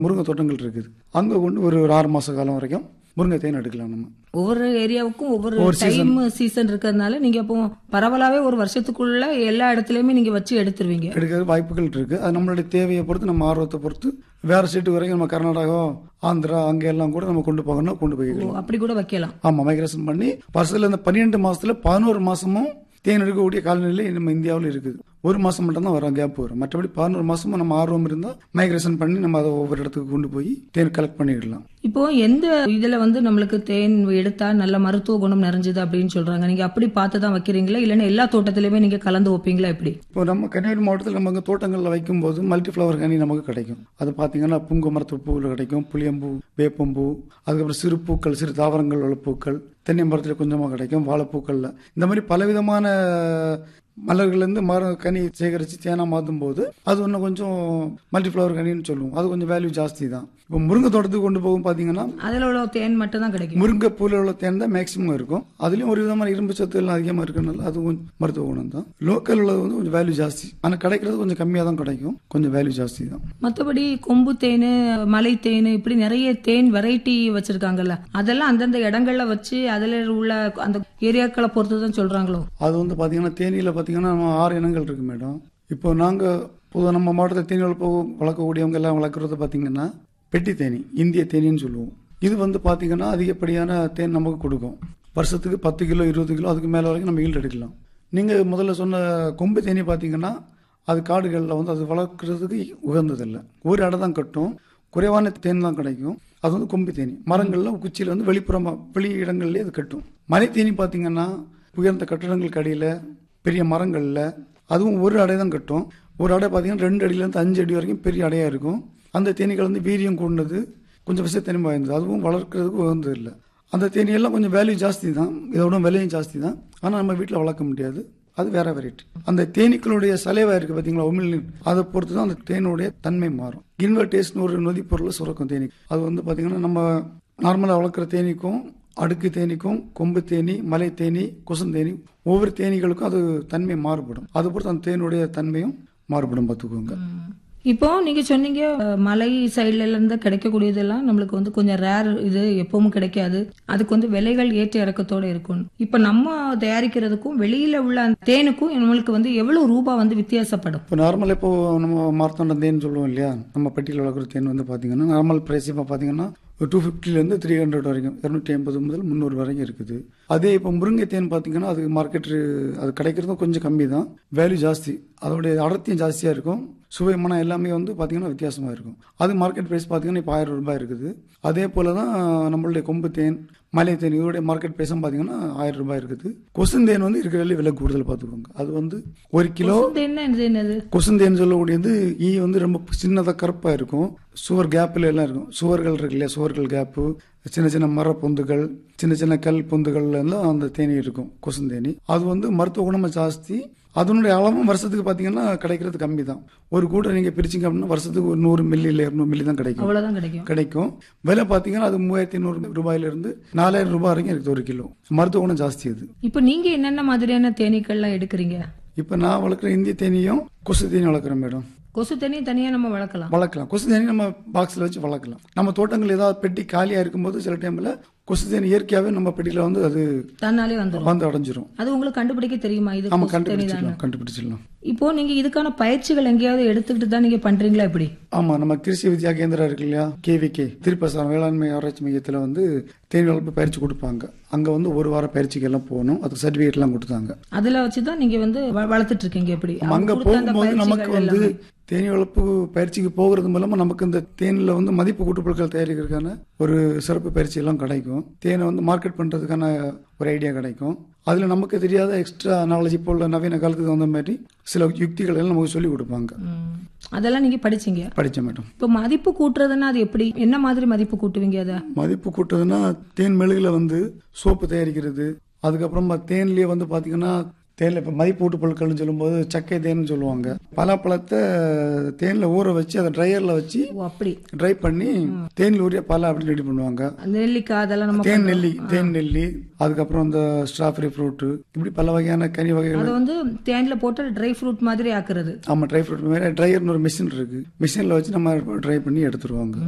முருங்கை தோட்டங்கள் இருக்குது அங்கே கொண்டு ஒரு ஒரு ஆறு மாத காலம் வரைக்கும் முருங்கை தேன் எடுக்கலாம் நம்ம ஒவ்வொரு ஏரியாவுக்கும் ஒவ்வொரு டைம் சீசன் இருக்கிறதுனால நீங்க அப்போ பரவலாவே ஒரு வருஷத்துக்குள்ள எல்லா இடத்துலயுமே நீங்க வச்சு எடுத்துருவீங்க எடுக்கிற வாய்ப்புகள் இருக்கு அது நம்மளுடைய தேவையை பொறுத்து நம்ம ஆர்வத்தை பொறுத்து வேற ஸ்டேட்டு வரைக்கும் நம்ம கர்நாடகா ஆந்திரா அங்க எல்லாம் கூட நம்ம கொண்டு போகணும் கொண்டு ஓ, போய்க்கலாம் அப்படி கூட வைக்கலாம் ஆமா மைக்ரேஷன் பண்ணி வருஷத்துல இந்த பன்னிரெண்டு மாசத்துல பதினோரு மாசமும் தேன் எடுக்கக்கூடிய காலநிலை நம்ம இந்தியாவில் இருக்குது ஒரு மாசம் மட்டும் தான் வரும் கேப் வரும் மற்றபடி பதினோரு மாசமும் நம்ம ஆர்வம் இருந்தால் மைக்ரேஷன் பண்ணி நம்ம அதை ஒவ்வொரு இடத்துக்கு கொண்டு போய் தேன் கலெக்ட் பண்ணிடலாம் இப்போ எந்த இதுல வந்து நம்மளுக்கு தேன் எடுத்தா நல்ல மருத்துவ குணம் நிறைஞ்சது அப்படின்னு சொல்றாங்க நீங்க அப்படி பார்த்து தான் வைக்கிறீங்களா இல்லைன்னா எல்லா தோட்டத்திலயுமே நீங்க கலந்து வைப்பீங்களா எப்படி இப்போ நம்ம கன்னியாகுமரி மாவட்டத்தில் நம்ம அங்கே தோட்டங்களில் வைக்கும்போது மல்டி ஃப்ளவர் கனி நமக்கு கிடைக்கும் அது பார்த்தீங்கன்னா புங்க மரத்து பூவில் கிடைக்கும் புளியம்பூ வேப்பம்பூ அதுக்கப்புறம் சிறு பூக்கள் சிறு தாவரங்கள் உள்ள பூக்கள் தென்னை மரத்தில் கொஞ்சமாக கிடைக்கும் வாழைப்பூக்களில் இந்த மாதிரி பலவிதமான மலர்கள்லேருந்து மர கனி சேகரித்து தேனாக மாற்றும் போது அது இன்னும் கொஞ்சம் மல்டி ஃப்ளவர் கனின்னு சொல்லுவோம் அது கொஞ்சம் வேல்யூ ஜாஸ்தி தான் இப்போ முருங்கை தோட்டத்துக்கு கொண்டு போகும் பார்த்தீங்கன்னா அதுல உள்ள தேன் மட்டும் தான் கிடைக்கும் முருங்கை பூவில் உள்ள தேன் தான் மேக்ஸிமம் இருக்கும் அதுலேயும் ஒரு விதமான இரும்பு சத்து எல்லாம் அதிகமாக இருக்கனால அது கொஞ்சம் மருத்துவ குணம் தான் லோக்கல் உள்ளது வந்து கொஞ்சம் வேல்யூ ஜாஸ்தி ஆனால் கிடைக்கிறது கொஞ்சம் கம்மியாக தான் கிடைக்கும் கொஞ்சம் வேல்யூ ஜாஸ்தி தான் மத்தபடி கொம்பு தேன் மலை தேன் இப்படி நிறைய தேன் வெரைட்டி வச்சிருக்காங்கல்ல அதெல்லாம் அந்தந்த இடங்கள்ல வச்சு அதுல உள்ள அந்த ஏரியாக்களை பொறுத்து தான் சொல்றாங்களோ அது வந்து பார்த்தீங்கன்னா தேனியில் பார்த்தீங்கன்னா நம்ம ஆறு இனங்கள் இருக்கு மேடம் இப்போ நாங்கள் பொதுவாக நம்ம மாவட்டத்தில் தேனி வளர்ப்பு வளர்க்கக்கூடியவங்க எல்லாம் வளர்க்குறது பார்த்தீங்கன்னா பெட்டி தேனி இந்திய தேனின்னு சொல்லுவோம் இது வந்து பார்த்தீங்கன்னா அதிகப்படியான தேன் நமக்கு கொடுக்கும் வருஷத்துக்கு பத்து கிலோ இருபது கிலோ அதுக்கு மேலே வரைக்கும் நம்ம ஈல்டு எடுக்கலாம் நீங்கள் முதல்ல சொன்ன கொம்பு தேனி பார்த்தீங்கன்னா அது காடுகளில் வந்து அது வளர்க்குறதுக்கு உகந்ததில்லை ஒரு அடை தான் கட்டும் குறைவான தேன் தான் கிடைக்கும் அது வந்து கொம்பு தேனி மரங்களில் குச்சியில் வந்து வெளிப்புறமா வெளி இடங்கள்லேயே அது கட்டும் மலை தேனி பார்த்தீங்கன்னா உயர்ந்த கட்டடங்களுக்கு அடியில் பெரிய மரங்களில் அதுவும் ஒரு அடை தான் கட்டும் ஒரு அடை பார்த்தீங்கன்னா ரெண்டு அடியிலேருந்து அஞ்சு அடி வரைக்கும் பெரிய அடையாக இருக்கும் அந்த தேனீக்கள் வந்து வீரியம் கூடினது கொஞ்சம் விஷத்தனிமை வாய்ந்தது அதுவும் வளர்க்குறதுக்கு உகந்தது இல்லை அந்த தேனியெல்லாம் கொஞ்சம் வேல்யூ ஜாஸ்தி தான் இதோட விலையும் ஜாஸ்தி தான் ஆனால் நம்ம வீட்டில் வளர்க்க முடியாது அது வேற வெரைட்டி அந்த தேனீக்களுடைய சலைவா இருக்கு பார்த்தீங்களா உமிழ்நீர் அதை பொறுத்து தான் அந்த தேனுடைய தன்மை மாறும் இன்வெர்டேஸ்னு ஒரு நொதி பொருளை சுரக்கும் தேனி அது வந்து பார்த்தீங்கன்னா நம்ம நார்மலாக வளர்க்குற தேனீக்கும் அடுக்கு தேனீக்கும் கொம்பு தேனி மலை தேனி கொசுந்தேனி ஒவ்வொரு தேனீகளுக்கும் அது தன்மை மாறுபடும் அது பொறுத்து அந்த தேனுடைய தன்மையும் மாறுபடும் பார்த்துக்கோங்க இப்போ நீங்க சொன்னீங்க அஹ், மலை சைடுல இருந்து கிடைக்கக்கூடியதெல்லாம் நம்மளுக்கு வந்து கொஞ்சம் ரேர் இது எப்பவும் கிடைக்காது அதுக்கு வந்து விலைகள் ஏற்ற இறக்கத்தோட இருக்கும் இப்ப நம்ம தயாரிக்கிறதுக்கும் வெளியில உள்ள அந்த தேனுக்கும் நம்மளுக்கு வந்து எவ்வளவு ரூபாய் வந்து வித்தியாசப்படும் இப்போ நார்மல் இப்போ நம்ம மார்த்தாண்டம் தேன் சொல்லுவோம் இல்லையா நம்ம பெட்டியில் வளர்க்குற தேன் வந்து பார்த்தீங்கன்னா நார்மல் ப்ரைஸ் இப்போ பார்த்தீங்கன்னா டூ ஃபிஃப்டிலேருந்து த்ரீ ஹண்ட்ரட் வரைக்கும் இரநூத்தி ஐம்பது முதல் முந்நூறு வரைக்கும் இருக்குது அதே இப்போ முருங்கை தேன் பார்த்தீங்கன்னா அது மார்க்கெட் அது கிடைக்கிறதும் கொஞ்சம் கம்மி தான் வேல்யூ ஜாஸ்தி அதோடைய அடர்த்தியும் ஜாஸ்தியாக இருக்கும் சுவை மனம் எல்லாமே வந்து பார்த்தீங்கன்னா வித்தியாசமாக இருக்கும் அது மார்க்கெட் ப்ரைஸ் பார்த்தீங்கன்னா இப்போ ஆயிரம் ரூபாய் இருக்குது அதே போல தான் நம்மளுடைய கொம்பு தேன் மலை தேன் இதோடைய மார்க்கெட் ப்ரைஸும் பார்த்தீங்கன்னா ஆயிரம் ரூபாய் இருக்குது கொசுந்தேன் வந்து இருக்கிறதுல விலை கூடுதல் பார்த்துக்கோங்க அது வந்து ஒரு கிலோ தேன் இது என்னது கொசுந்தேன் சொல்லக்கூடியது ஈ வந்து ரொம்ப சின்னதாக கருப்பாக இருக்கும் சுவர் கேப்பில் எல்லாம் இருக்கும் சுவர்கள் இருக்கு இல்லையா சுவர்கள் கேப்பு சின்ன சின்ன மர பொந்துகள் சின்ன சின்ன கல் பொந்துகள்ல எல்லாம் அந்த தேனி இருக்கும் கொசுந்தேனி அது வந்து மருத்துவ குணமும் ஜாஸ்தி அதனுடைய அளவும் வருஷத்துக்கு பார்த்தீங்கன்னா கிடைக்கிறது கம்மி தான் ஒரு கூட்டை நீங்கள் பிரிச்சிங்க அப்படின்னா வருஷத்துக்கு ஒரு நூறு மில்லி இல்லை இரநூறு மில்லி தான் கிடைக்கும் அவ்வளவுதான் கிடைக்கும் கிடைக்கும் விலை பார்த்தீங்கன்னா அது மூவாயிரத்தி ஐநூறு ரூபாயிலிருந்து நாலாயிரம் ரூபாய் வரைக்கும் இருக்குது ஒரு கிலோ மருத்துவ குணம் ஜாஸ்தி அது இப்ப நீங்க என்னென்ன மாதிரியான தேனீக்கள்லாம் எடுக்கிறீங்க இப்போ நான் வளர்க்குற இந்திய தேனியும் கொசு தேனியும் வளர்க்குறேன் மேடம் கொசு தேனியும் தனியா நம்ம வளர்க்கலாம் வளர்க்கலாம் கொசு தேனி நம்ம பாக்ஸில் வச்சு வளர்க்கலாம் நம்ம தோட்டங்கள் ஏதாவது பெட்டி காலியாக இருக்கும்போது சில டைமில் கொசு தேனி இயற்கையாகவே நம்ம பெட்டியில் வந்து அது தன்னாலே வந்துடும் வந்து அடைஞ்சிரும் அது உங்களுக்கு கண்டுபிடிக்க தெரியுமா இது நம்ம கொசு தேனி தானே கண்டுபிடிச்சிடலாம் கண்டுபிடிச்சிடலாம் இப்போ நீங்க இதுக்கான பயிற்சிகள் எங்கேயாவது எடுத்துக்கிட்டு தான் நீங்க பண்றீங்களா இப்படி ஆமா நம்ம கிருஷி வித்யா கேந்திரா இருக்கு இல்லையா கேவிகே திருப்பசாரம் வேளாண்மை ஆராய்ச்சி மையத்தில் வந்து தேனி வளர்ப்பு பயிற்சி கொடுப்பாங்க அங்க வந்து ஒரு வார பயிற்சிக்கு எல்லாம் போகணும் அதுக்கு சர்டிஃபிகேட் எல்லாம் கொடுத்தாங்க அதுல வச்சுதான் நீங்க வந்து வ- வளர்த்துட்டு இருக்கீங்க எப்படி நம்ம அங்க அவங்க கொடுத்த அந்த போகும்போது நமக்கு பயிற்சிகள் வந்து எல்லாமே. தேனி வளர்ப்பு பயிற்சிக்கு போகிறது மூலமா நமக்கு இந்த தேனில் வந்து மதிப்பு கூட்டுப்பொருட்கள் தயாரிக்கிறதுக்கான ஒரு சிறப்பு பயிற்சி எல்லாம் கிடைக்கும் தேனை வந்து மார்க்கெட் பண்றதுக்கான ஒரு ஐடியா கிடைக்கும் அதுல நமக்கு தெரியாத எக்ஸ்ட்ரா நாலேஜ் இப்போ உள்ள நவீன காலத்துக்கு தகுந்த மாதிரி சில யுக்திகள் எல்லாம் நமக்கு சொல்லி கொடுப்பாங்க ம். அதெல்லாம் நீங்க படிச்சீங்க படிச்ச மேடம் இப்ப மதிப்பு கூட்டுறதுன்னா அது எப்படி என்ன மாதிரி மதிப்பு கூட்டுவீங்க அத மதிப்பு கூட்டுறதுன்னா தேன் மெழுகுல வந்து சோப்பு தயாரிக்கிறது அதுக்கப்புறமா தேன்லயே வந்து பாத்தீங்கன்னா தேன்ல இப்போ மதிப்பு ஊட்டு பொருட்கள்னு சொல்லும்போது சக்கை தேன்னு சொல்லுவாங்க பலாப்பழத்தை தேன்ல ஊற வச்சு அதை ட்ரையர்ல வச்சு ஓ அப்படி ட்ரை பண்ணி தேன்ல ஊறிய பல அப்படின்னு ரெடி பண்ணுவாங்க அந்த நெல்லிக்காய் அதெல்லாம் நம்ம தேன் நெல்லி தேன் நெல்லி அதுக்கப்புறம் இந்த ஸ்ட்ராபெரி ஃப்ரூட் இப்படி பல வகையான கனி வகைகள் அதை வந்து தேன்ல போட்டு ட்ரை ஃப்ரூட் மாதிரி ஆக்குறது ஆமா ட்ரை ஃப்ரூட் மாதிரி ட்ரையர்னு ஒரு மிஷின் இருக்கு மிஷின்ல வச்சு நம்ம ட்ரை பண்ணி எடுத்துருவாங்க